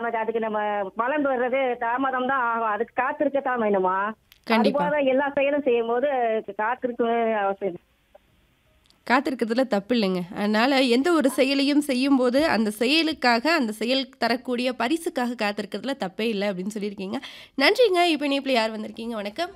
நமக்கு அதுக்கு நம்ம பலன் வர்றது தாமதம் தான் ஆகும் அதுக்கு காத்திருக்கத்தான் வேணுமா கண்டிப்பா. அதுபோல எல்லா செயலும் செய்யும் போது காத்திருக்க அவசியம் காத்திருக்கிறதுல தப்பு இல்லைங்க அதனால எந்த ஒரு செயலையும் செய்யும்போது அந்த செயலுக்காக அந்த செயல் தரக்கூடிய பரிசுக்காக காத்திருக்கிறதுல தப்பே இல்லை அப்படின்னு சொல்லியிருக்கீங்க நன்றிங்க இப்போ இணைப்பில் யார் வந்திருக்கீங்க வணக்கம்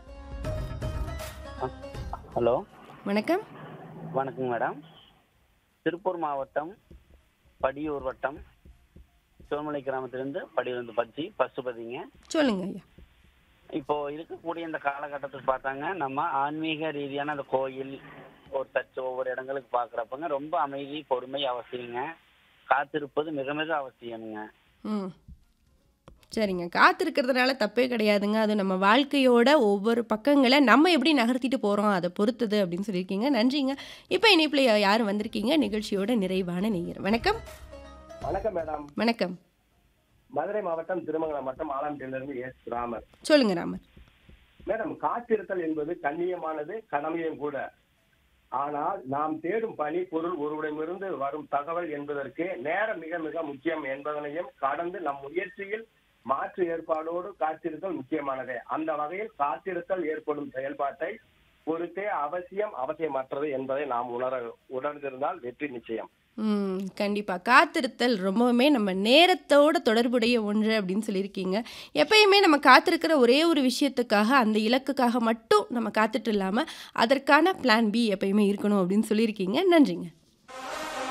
ஹலோ வணக்கம் வணக்கம் மேடம் திருப்பூர் மாவட்டம் படியூர் வட்டம் சோமலை கிராமத்திலிருந்து படியூர் பச்சி பசுபதிங்க சொல்லுங்க ஐயா இப்போ இருக்கக்கூடிய இந்த காலகட்டத்துக்கு பார்த்தாங்க நம்ம ஆன்மீக ரீதியான அந்த கோயில் ஒரு சர்ச் ஒவ்வொரு இடங்களுக்கு பார்க்குறப்பங்க ரொம்ப அமைதி பொறுமை அவசியங்க காத்திருப்பது மிக மிக அவசியம்ங்க ம் சரிங்க காத்திருக்கிறதுனால தப்பே கிடையாதுங்க அது நம்ம வாழ்க்கையோட ஒவ்வொரு பக்கங்களை நம்ம எப்படி நகர்த்திட்டு போகிறோம் அதை பொறுத்தது அப்படின்னு சொல்லியிருக்கீங்க நன்றிங்க இப்போ இணைப்பில் யார் வந்திருக்கீங்க நிகழ்ச்சியோட நிறைவான நேயர் வணக்கம் வணக்கம் மேடம் வணக்கம் மதுரை மாவட்டம் திருமங்கலம் வட்டம் ஆலாம்பேட்டிலிருந்து எஸ் ராமர் சொல்லுங்க ராமர் மேடம் காத்திருத்தல் என்பது கண்ணியமானது கடமையும் கூட ஆனால் நாம் தேடும் பணி பொருள் ஒருவரிடமிருந்து வரும் தகவல் என்பதற்கு நேரம் மிக மிக முக்கியம் என்பதனையும் கடந்து நம் முயற்சியில் மாற்று ஏற்பாடோடு காத்திருத்தல் முக்கியமானது அந்த வகையில் காத்திருத்தல் ஏற்படும் செயல்பாட்டை பொறுத்தே அவசியம் அவசியமற்றது என்பதை நாம் உணர உணர்ந்திருந்தால் வெற்றி நிச்சயம் ம் கண்டிப்பாக காத்திருத்தல் ரொம்பவுமே நம்ம நேரத்தோட தொடர்புடைய ஒன்று அப்படின்னு சொல்லியிருக்கீங்க எப்பயுமே நம்ம காத்திருக்கிற ஒரே ஒரு விஷயத்துக்காக அந்த இலக்குக்காக மட்டும் நம்ம காத்துட்டு இல்லாமல் அதற்கான பிளான் பி எப்பயுமே இருக்கணும் அப்படின்னு சொல்லியிருக்கீங்க நன்றிங்க